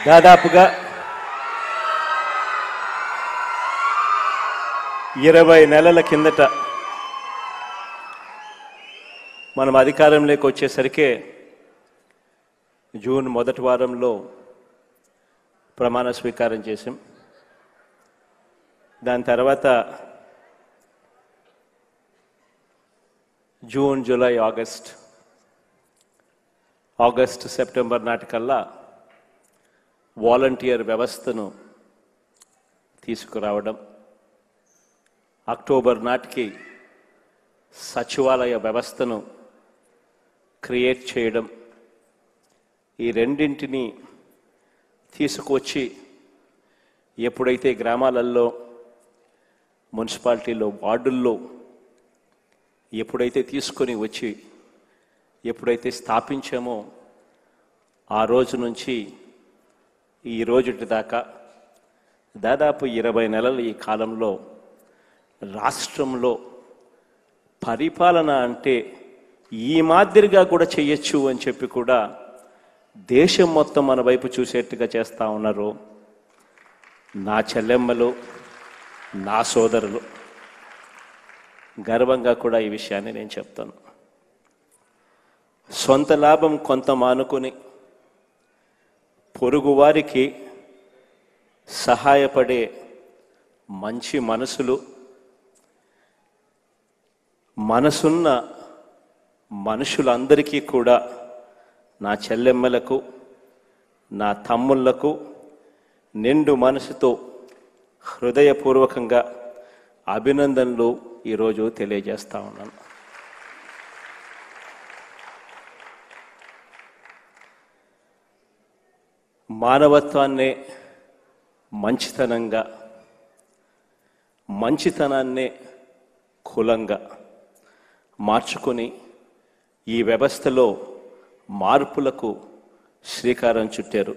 దాదాపుగా ఇరవై నెలల కిందట మనం అధికారంలోకి వచ్చేసరికే జూన్ మొదటి వారంలో ప్రమాణ స్వీకారం చేసాం దాని తర్వాత June July August August September నాటికల్లా వాలంటీర్ వ్యవస్థను తీసుకురావడం అక్టోబర్ నాటికి సచివాలయ వ్యవస్థను క్రియేట్ చేయడం ఈ రెండింటిని తీసుకొచ్చి ఎప్పుడైతే గ్రామాలలో మున్సిపాలిటీలో వార్డుల్లో ఎప్పుడైతే తీసుకొని వచ్చి ఎప్పుడైతే స్థాపించామో ఆ రోజు నుంచి ఈ రోజుటి దాకా దాదాపు ఇరవై నెలల ఈ కాలంలో రాష్ట్రంలో పరిపాలన అంటే ఈ మాదిరిగా కూడా చెయ్యొచ్చు అని చెప్పి కూడా దేశం మొత్తం మన వైపు చూసేట్టుగా చేస్తా ఉన్నారు నా చెల్లెమ్మలు నా సోదరులు గర్వంగా కూడా ఈ విషయాన్ని నేను చెప్తాను సొంత లాభం కొంత మానుకొని పొరుగువారికి సహాయపడే మంచి మనసులు మనసున్న మనుషులందరికీ కూడా నా చెల్లెమ్మలకు నా తమ్ముళ్లకు నిండు మనసుతో హృదయపూర్వకంగా అభినందనలు ఈరోజు తెలియజేస్తా ఉన్నాను మానవత్వాన్నే మంచితనంగా మంచితనాన్నే కులంగా మార్చుకొని ఈ వ్యవస్థలో మార్పులకు శ్రీకారం చుట్టారు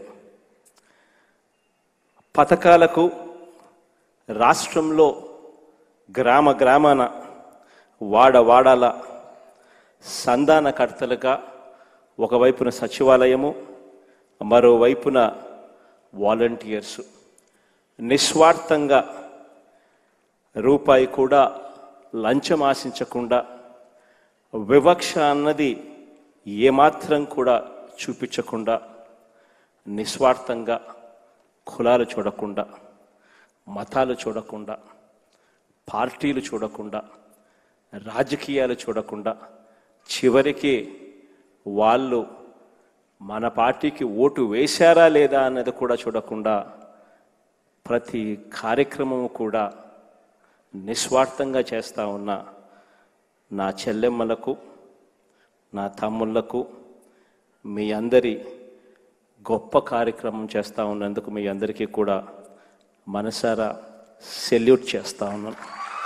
పథకాలకు రాష్ట్రంలో గ్రామ గ్రామాన వాడ వాడాల సంధానకర్తలుగా ఒకవైపున సచివాలయము మరోవైపున వాలంటీర్స్ నిస్వార్థంగా రూపాయి కూడా లంచం ఆశించకుండా వివక్ష అన్నది ఏమాత్రం కూడా చూపించకుండా నిస్వార్థంగా కులాలు చూడకుండా మతాలు చూడకుండా పార్టీలు చూడకుండా రాజకీయాలు చూడకుండా చివరికి వాళ్ళు మన పార్టీకి ఓటు వేశారా లేదా అన్నది కూడా చూడకుండా ప్రతి కార్యక్రమము కూడా నిస్వార్థంగా చేస్తా ఉన్న నా చెల్లెమ్మలకు నా తమ్ముళ్లకు మీ అందరి గొప్ప కార్యక్రమం చేస్తూ ఉన్నందుకు మీ అందరికీ కూడా మనసారా సెల్యూట్ చేస్తా ఉన్నాను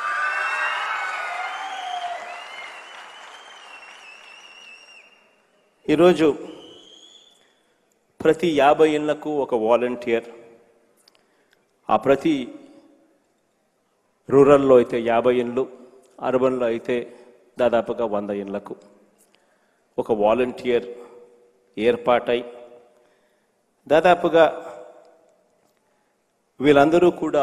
ఈరోజు ప్రతి యాభై ఇళ్లకు ఒక వాలంటీర్ ఆ ప్రతి రూరల్లో అయితే యాభై ఇండ్లు అర్బన్లో అయితే దాదాపుగా వంద ఇండ్లకు ఒక వాలంటీర్ ఏర్పాటై దాదాపుగా వీళ్ళందరూ కూడా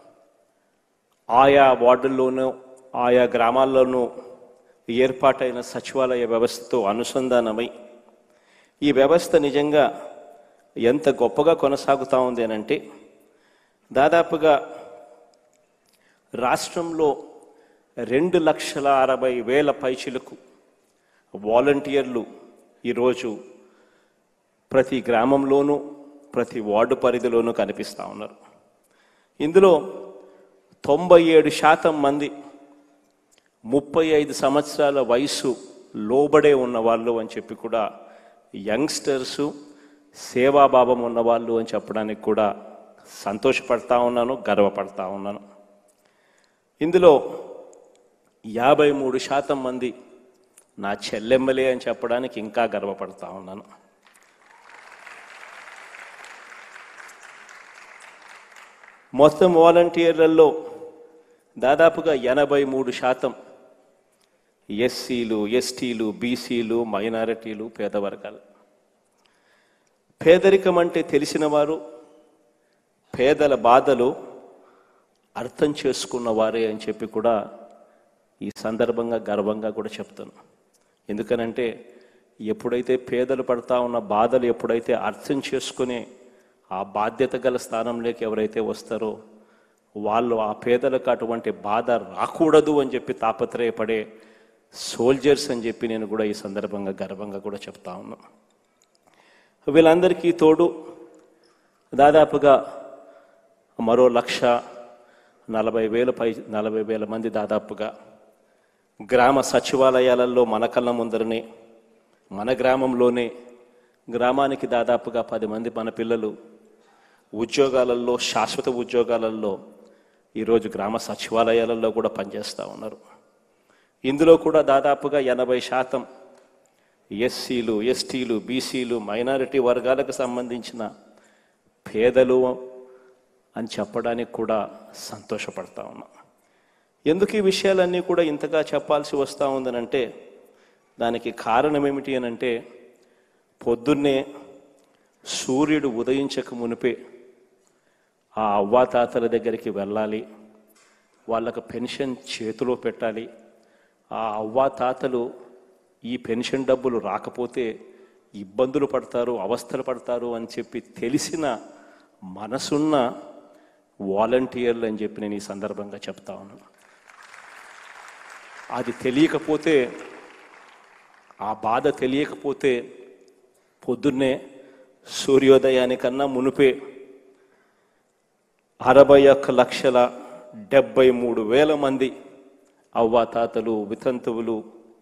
ఆయా వార్డుల్లోనూ ఆయా గ్రామాల్లోనూ ఏర్పాటైన సచివాలయ వ్యవస్థతో అనుసంధానమై ఈ వ్యవస్థ నిజంగా ఎంత గొప్పగా కొనసాగుతూ ఉంది అని అంటే దాదాపుగా రాష్ట్రంలో రెండు లక్షల అరవై వేల పైచిలకు వాలంటీర్లు ఈరోజు ప్రతి గ్రామంలోనూ ప్రతి వార్డు పరిధిలోనూ కనిపిస్తూ ఉన్నారు ఇందులో తొంభై ఏడు శాతం మంది ముప్పై ఐదు సంవత్సరాల వయసు లోబడే ఉన్నవాళ్ళు అని చెప్పి కూడా యంగ్స్టర్సు సేవాభావం ఉన్నవాళ్ళు అని చెప్పడానికి కూడా సంతోషపడతా ఉన్నాను గర్వపడతా ఉన్నాను ఇందులో యాభై మూడు శాతం మంది నా చెల్లెమ్మలే అని చెప్పడానికి ఇంకా గర్వపడతా ఉన్నాను మొత్తం వాలంటీర్లలో దాదాపుగా ఎనభై మూడు శాతం ఎస్సీలు ఎస్టీలు బీసీలు మైనారిటీలు పేద వర్గాలు పేదరికం అంటే తెలిసిన వారు పేదల బాధలు అర్థం చేసుకున్న వారే అని చెప్పి కూడా ఈ సందర్భంగా గర్వంగా కూడా చెప్తాను ఎందుకనంటే ఎప్పుడైతే పేదలు పడతా ఉన్న బాధలు ఎప్పుడైతే అర్థం చేసుకుని ఆ బాధ్యత గల స్థానంలోకి ఎవరైతే వస్తారో వాళ్ళు ఆ పేదలకు అటువంటి బాధ రాకూడదు అని చెప్పి తాపత్రయపడే సోల్జర్స్ అని చెప్పి నేను కూడా ఈ సందర్భంగా గర్వంగా కూడా చెప్తా ఉన్నాను వీళ్ళందరికీ తోడు దాదాపుగా మరో లక్ష నలభై వేల పై నలభై వేల మంది దాదాపుగా గ్రామ సచివాలయాలలో మన కళ్ళ ముందరనే మన గ్రామంలోనే గ్రామానికి దాదాపుగా పది మంది మన పిల్లలు ఉద్యోగాలలో శాశ్వత ఉద్యోగాలలో ఈరోజు గ్రామ సచివాలయాలలో కూడా పనిచేస్తూ ఉన్నారు ఇందులో కూడా దాదాపుగా ఎనభై శాతం ఎస్సీలు ఎస్టీలు బీసీలు మైనారిటీ వర్గాలకు సంబంధించిన పేదలు అని చెప్పడానికి కూడా సంతోషపడతా ఉన్నాం ఎందుకు ఈ విషయాలన్నీ కూడా ఇంతగా చెప్పాల్సి వస్తూ ఉందనంటే దానికి కారణం ఏమిటి అనంటే పొద్దున్నే సూర్యుడు ఉదయించక మునిపే ఆ అవ్వాతాతల దగ్గరికి వెళ్ళాలి వాళ్ళకు పెన్షన్ చేతిలో పెట్టాలి ఆ అవ్వాతాతలు ఈ పెన్షన్ డబ్బులు రాకపోతే ఇబ్బందులు పడతారు అవస్థలు పడతారు అని చెప్పి తెలిసిన మనసున్న వాలంటీర్లు అని చెప్పి నేను ఈ సందర్భంగా చెప్తా ఉన్నాను అది తెలియకపోతే ఆ బాధ తెలియకపోతే పొద్దున్నే సూర్యోదయానికన్నా మునుపే అరవై ఒక్క లక్షల డెబ్బై మూడు వేల మంది అవ్వాతాతలు వితంతువులు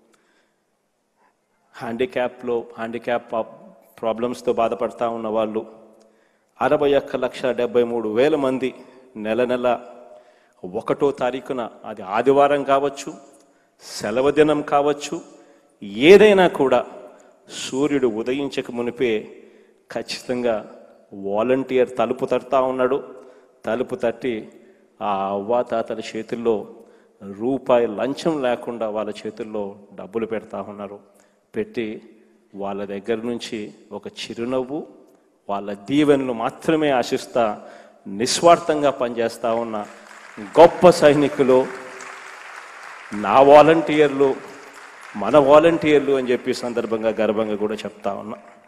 హ్యాండిక్యాప్లో హ్యాండిక్యాప్ ప్రాబ్లమ్స్తో బాధపడతా ఉన్న వాళ్ళు అరవై ఒక్క లక్ష డెబ్బై మూడు వేల మంది నెల నెల ఒకటో తారీఖున అది ఆదివారం కావచ్చు సెలవు దినం కావచ్చు ఏదైనా కూడా సూర్యుడు ఉదయించక మునిపే ఖచ్చితంగా వాలంటీర్ తలుపు తడతా ఉన్నాడు తలుపు తట్టి ఆ అవ్వాతాతల చేతుల్లో రూపాయి లంచం లేకుండా వాళ్ళ చేతుల్లో డబ్బులు పెడతా ఉన్నారు పెట్టి వాళ్ళ దగ్గర నుంచి ఒక చిరునవ్వు వాళ్ళ దీవెనలు మాత్రమే ఆశిస్తా నిస్వార్థంగా పనిచేస్తా ఉన్న గొప్ప సైనికులు నా వాలంటీర్లు మన వాలంటీర్లు అని చెప్పి సందర్భంగా గర్వంగా కూడా చెప్తా ఉన్నా